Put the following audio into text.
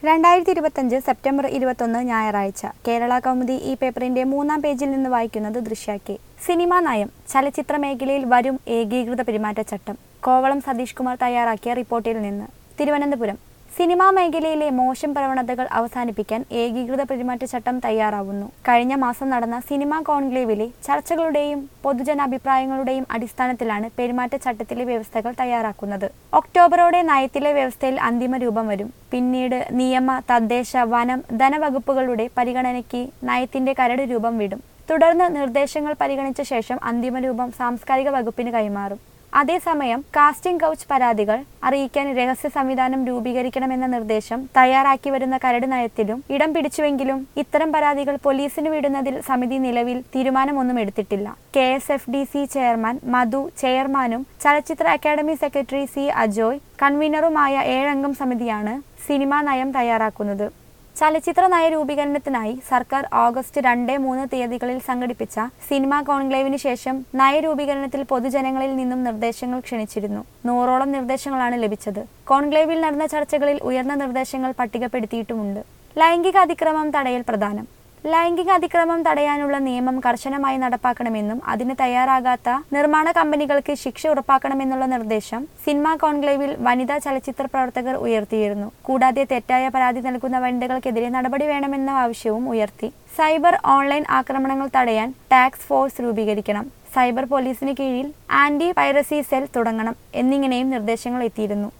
രണ്ടായിരത്തി ഇരുപത്തഞ്ച് സെപ്റ്റംബർ ഇരുപത്തൊന്ന് ഞായറാഴ്ച കേരള കൗമുദി ഈ പേപ്പറിന്റെ മൂന്നാം പേജിൽ നിന്ന് വായിക്കുന്നത് ദൃശ്യ കെ സിനിമാ നയം ചലച്ചിത്ര മേഖലയിൽ വരും ഏകീകൃത പെരുമാറ്റച്ചട്ടം കോവളം സതീഷ് കുമാർ തയ്യാറാക്കിയ റിപ്പോർട്ടിൽ നിന്ന് തിരുവനന്തപുരം സിനിമാ മേഖലയിലെ മോശം പ്രവണതകൾ അവസാനിപ്പിക്കാൻ ഏകീകൃത പെരുമാറ്റച്ചട്ടം തയ്യാറാവുന്നു കഴിഞ്ഞ മാസം നടന്ന സിനിമാ കോൺക്ലേവിലെ ചർച്ചകളുടെയും പൊതുജനാഭിപ്രായങ്ങളുടെയും അടിസ്ഥാനത്തിലാണ് പെരുമാറ്റച്ചട്ടത്തിലെ വ്യവസ്ഥകൾ തയ്യാറാക്കുന്നത് ഒക്ടോബറോടെ നയത്തിലെ വ്യവസ്ഥയിൽ അന്തിമ രൂപം വരും പിന്നീട് നിയമ തദ്ദേശ വനം ധനവകുപ്പുകളുടെ പരിഗണനയ്ക്ക് നയത്തിന്റെ കരട് രൂപം വിടും തുടർന്ന് നിർദ്ദേശങ്ങൾ പരിഗണിച്ച ശേഷം അന്തിമ രൂപം സാംസ്കാരിക വകുപ്പിന് കൈമാറും അതേസമയം കാസ്റ്റിംഗ് കൗച്ച് പരാതികൾ അറിയിക്കാൻ രഹസ്യ സംവിധാനം രൂപീകരിക്കണമെന്ന നിർദ്ദേശം തയ്യാറാക്കി വരുന്ന കരട് നയത്തിലും ഇടം പിടിച്ചുവെങ്കിലും ഇത്തരം പരാതികൾ പോലീസിന് വിടുന്നതിൽ സമിതി നിലവിൽ തീരുമാനമൊന്നും എടുത്തിട്ടില്ല K S F D C chairman Madhu ചെയർമാനും ചലച്ചിത്ര അക്കാദമി സെക്രട്ടറി സി അജോയ് കൺവീനറുമായ ഏഴംഗം സമിതിയാണ് സിനിമാ നയം തയ്യാറാക്കുന്നത് ചലച്ചിത്ര നയ രൂപീകരണത്തിനായി സർക്കാർ ഓഗസ്റ്റ് രണ്ട് മൂന്ന് തീയതികളിൽ സംഘടിപ്പിച്ച സിനിമാ കോൺക്ലേവിന് ശേഷം നയരൂപീകരണത്തിൽ പൊതുജനങ്ങളിൽ നിന്നും നിർദ്ദേശങ്ങൾ ക്ഷണിച്ചിരുന്നു നൂറോളം നിർദ്ദേശങ്ങളാണ് ലഭിച്ചത് കോൺക്ലേവിൽ നടന്ന ചർച്ചകളിൽ ഉയർന്ന നിർദ്ദേശങ്ങൾ പട്ടികപ്പെടുത്തിയിട്ടുമുണ്ട് ലൈംഗിക അതിക്രമം തടയൽ പ്രധാനം ലൈംഗിക അതിക്രമം തടയാനുള്ള നിയമം കർശനമായി നടപ്പാക്കണമെന്നും അതിന് തയ്യാറാകാത്ത നിർമ്മാണ കമ്പനികൾക്ക് ശിക്ഷ ഉറപ്പാക്കണമെന്നുള്ള നിർദ്ദേശം സിനിമാ കോൺക്ലേവിൽ വനിതാ ചലച്ചിത്ര പ്രവർത്തകർ ഉയർത്തിയിരുന്നു കൂടാതെ തെറ്റായ പരാതി നൽകുന്ന വനിതകൾക്കെതിരെ നടപടി വേണമെന്ന ആവശ്യവും ഉയർത്തി സൈബർ ഓൺലൈൻ ആക്രമണങ്ങൾ തടയാൻ ടാക്സ് ഫോഴ്സ് രൂപീകരിക്കണം സൈബർ പോലീസിന് കീഴിൽ ആന്റി പൈറസി സെൽ തുടങ്ങണം എന്നിങ്ങനെയും നിർദ്ദേശങ്ങൾ എത്തിയിരുന്നു